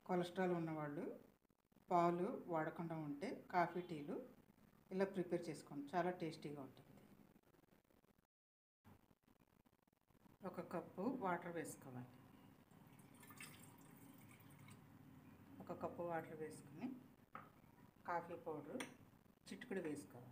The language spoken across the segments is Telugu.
కొలెస్ట్రాల్ ఉన్నవాళ్ళు పాలు వాడకుండా ఉంటే కాఫీ టీలు ఇలా ప్రిపేర్ చేసుకోండి చాలా టేస్టీగా ఉంటుంది ఒక కప్పు వాటర్ వేసుకోవాలి ఒక కప్పు వాటర్ వేసుకుని కాఫీ పౌడర్ చిటికెడు వేసుకోవాలి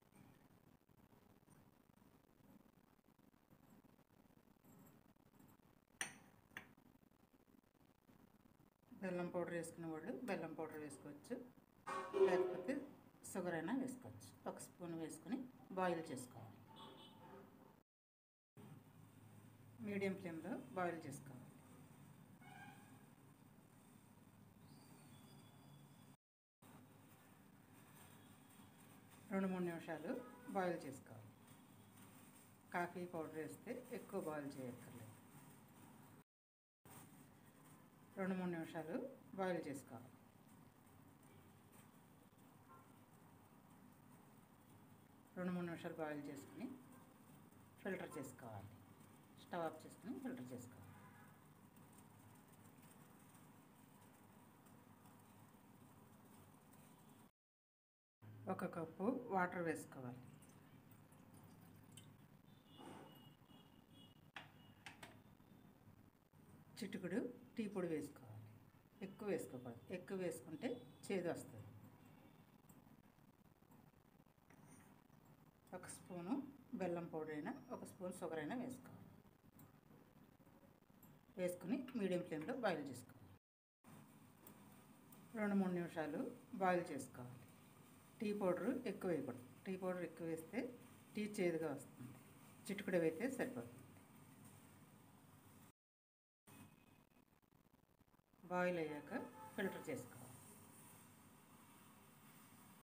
బెల్లం పౌడర్ వేసుకునే వాళ్ళు బెల్లం పౌడర్ వేసుకోవచ్చు లేకపోతే షుగర్ అయినా వేసుకోవచ్చు ఒక స్పూన్ వేసుకుని బాయిల్ చేసుకోవాలి మీడియం ఫ్లేమ్లో బాయిల్ చేసుకోవాలి రెండు మూడు నిమిషాలు బాయిల్ చేసుకోవాలి కాఫీ పౌడర్ వేస్తే ఎక్కువ బాయిల్ చేయక్కర్లేదు రెండు మూడు నిమిషాలు బాయిల్ చేసుకోవాలి రెండు మూడు నిమిషాలు బాయిల్ చేసుకుని ఫిల్టర్ చేసుకోవాలి స్టవ్ ఆఫ్ చేసుకుని ఫిల్టర్ చేసుకోవాలి ఒక కప్పు వాటర్ వేసుకోవాలి చిటుకుడు టీ పొడి వేసుకోవాలి ఎక్కువ వేసుకోకూడదు ఎక్కువ వేసుకుంటే చేదు వస్తుంది ఒక స్పూను బెల్లం పౌడర్ అయినా ఒక స్పూన్ షుగర్ అయినా వేసుకోవాలి వేసుకుని మీడియం ఫ్లేమ్లో బాయిల్ చేసుకోవాలి రెండు మూడు నిమిషాలు బాయిల్ చేసుకోవాలి టీ పౌడర్ ఎక్కువ వేయకూడదు టీ పౌడర్ ఎక్కువ వేస్తే టీ చేదుగా వస్తుంది చిటుకుడు అయితే సరిపోతుంది బాయిల్ అయ్యాక ఫిల్టర్ చేసుకోవాలి